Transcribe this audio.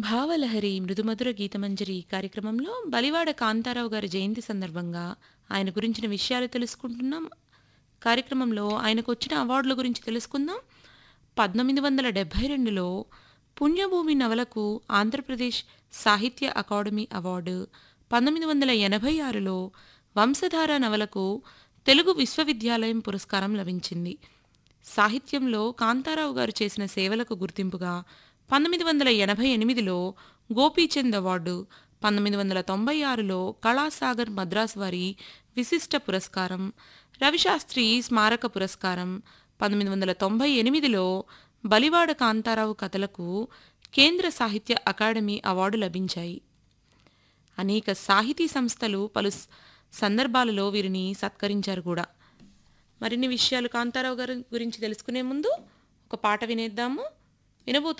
భావలహరి మృదుమధుర గీతమంజరి కార్యక్రమంలో బలివాడ కాంతారావు గారి జయంతి సందర్భంగా ఆయన గురించిన విషయాలు తెలుసుకుంటున్నాం కార్యక్రమంలో ఆయనకు వచ్చిన అవార్డుల గురించి తెలుసుకుందాం పంతొమ్మిది వందల డెబ్భై రెండులో పుణ్యభూమి నవలకు ఆంధ్రప్రదేశ్ సాహిత్య అకాడమీ అవార్డు పంతొమ్మిది వందల ఎనభై ఆరులో వంశధార నవలకు తెలుగు విశ్వవిద్యాలయం పురస్కారం లభించింది సాహిత్యంలో కాంతారావు గారు చేసిన సేవలకు గుర్తింపుగా పంతొమ్మిది వందల ఎనభై ఎనిమిదిలో గోపీచంద్ అవార్డు పంతొమ్మిది వందల తొంభై ఆరులో కళాసాగర్ మద్రాస్ వారి విశిష్ట పురస్కారం రవిశాస్త్రి స్మారక పురస్కారం పంతొమ్మిది వందల తొంభై ఎనిమిదిలో బలివాడ కాంతారావు కథలకు కేంద్ర సాహిత్య అకాడమీ అవార్డు లభించాయి అనేక సాహితీ సంస్థలు పలు స- సందర్భాలలో వీరిని సత్కరించారు కూడా మరిన్ని విషయాలు కాంతారావు గారి గురించి తెలుసుకునే ముందు ఒక పాట వినేద్దాము వినబోతున్న